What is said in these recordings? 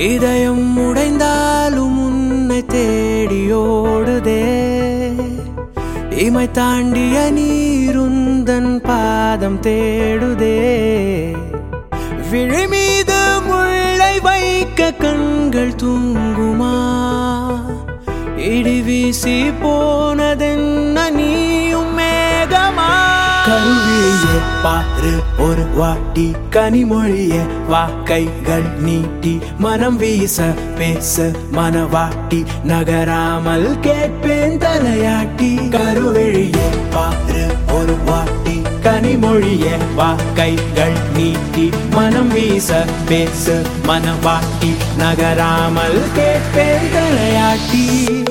இதயம் உடைந்தாலும் உன்னை தேடியோடுதே இமை தாண்டிய நீருந்தன் பாதம் தேடுதே விழி மீது முள்ளை வைக்க கண்கள் தூங்குமா இடி வீசி போனதென்ன நீயும் மேகமா கருவிழியே பாரு ஒரு வாட்டி கனிமொழியே வா கைகள் நீட்டி மனம் வீச பேச மனவாட்டி நகராமல் கேட்பேன் தலையாட்டி கருவிழியே பாரு ஒரு வாட்டி கனிமொழியே வா கைகள் நீட்டி மனம் வீச பேச மனவாட்டி நகராமல் கேட்பேன் தலையாட்டி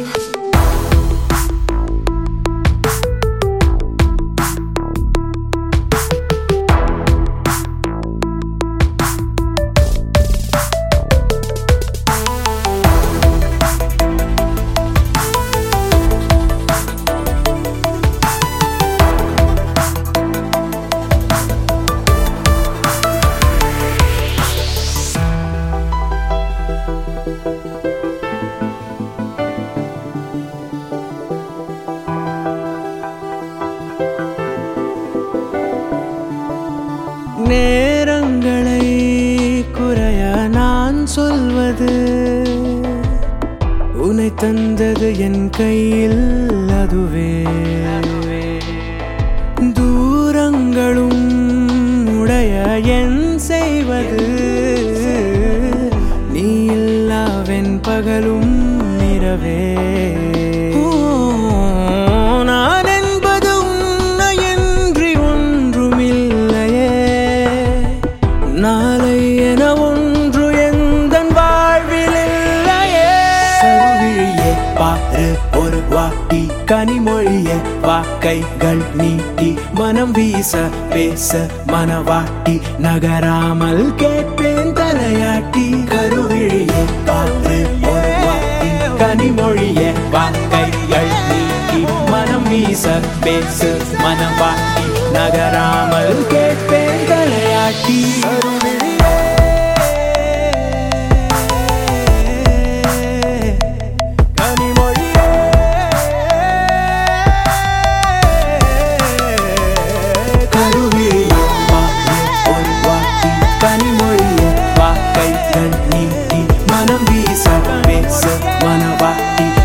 நேரங்களை குறைய நான் சொல்வது உனை தந்தது என் கையில் அதுவே தூரங்களும் உடைய என் செய்வது நீ இல்லாவென் பகலும் நிறவே ஓ, நான் என்பது உன்னையன்றி ஒன்றுமில்லையே நாளை என ஒன்று எந்த வாழ்வில் இல்லையே கருவிழியே பாரு ஒரு வாட்டி கனிமொழியே வா கைகள் நீட்டி மனம் வீச பேச மனவாட்டி நகராமல் கேட்பேன் தலையாட்டி கருவிழியே பாரு ஒரு வாட்டி கனிமொழியே வா கைகள் நீட்டி மனம் வீச பேச மனவாட்டி நகராமல் கேட்பேன் தலையாட்டி கனிமொழியே கருவிழியே பாரு ஒரு வாட்டி கனிமொழியே வா கைகள் நீட்டி மனம் வீச பேச மனவாட்டி